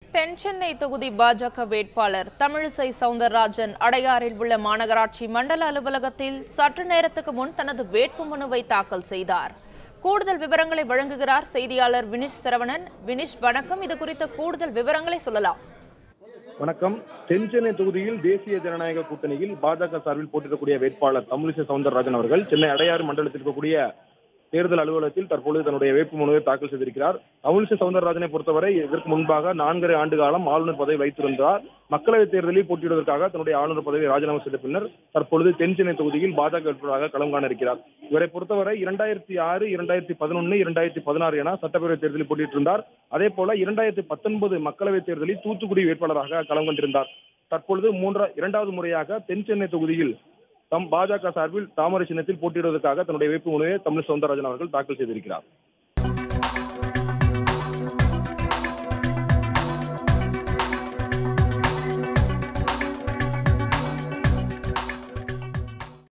தென் சென்னை தொகுதி பாஜக வேட்பாளர் தமிழிசை சவுந்தரராஜன் அடையாறில் உள்ள மாநகராட்சி மண்டல அலுவலகத்தில் சற்று நேரத்துக்கு முன் தனது வேட்புமனுவை தாக்கல் செய்தார் கூடுதல் விவரங்களை வழங்குகிறார் செய்தியாளர் வினிஷ் சரவணன் வினிஷ் வணக்கம் இது குறித்த கூடுதல் விவரங்களை சொல்லலாம் வணக்கம் தென்சென்னை தொகுதியில் தேசிய ஜனநாயக கூட்டணியில் பாஜக சார்பில் போட்டியிடக்கூடிய வேட்பாளர் தமிழிசை சவுந்தரராஜன் அவர்கள் சென்னை அடையாறு மண்டலத்தில் இருக்கக்கூடிய தேர்தல் அலுவலகத்தில் தற்பொழுது தன்னுடைய வேட்புமனுவை தாக்கல் செய்திருக்கிறார் தமிழிசை சவுந்தரராஜனை பொறுத்தவரை இதற்கு முன்பாக நான்கரை ஆண்டு காலம் ஆளுநர் பதவி வைத்திருந்தார் மக்களவைத் தேர்தலில் போட்டியிடுவதற்காக தன்னுடைய ஆளுநர் பதவியை ராஜினாமா செய்த பின்னர் தற்பொழுது தென்சென்னை தொகுதியில் பாஜக வேட்பாளராக களம் காண இருக்கிறார் இவரை பொறுத்தவரை இரண்டாயிரத்தி ஆறு இரண்டாயிரத்தி பதினொன்னு இரண்டாயிரத்தி பதினாறு என சட்டப்பேரவைத் தேர்தலில் போட்டியிட்டிருந்தார் அதே போல இரண்டாயிரத்தி பத்தொன்பது மக்களவைத் தேர்தலில் தூத்துக்குடி வேட்பாளராக களம் கண்டிருந்தார் தற்பொழுது மூன்றா இரண்டாவது முறையாக தென் சென்னை தொகுதியில் தம் பாஜக சார்பில் தாமரை சின்னத்தில் போட்டியிடுவதற்காக தன்னுடைய வேட்புமனுவை தமிழ் சவுந்தரராஜன் அவர்கள் தாக்கல் செய்திருக்கிறார்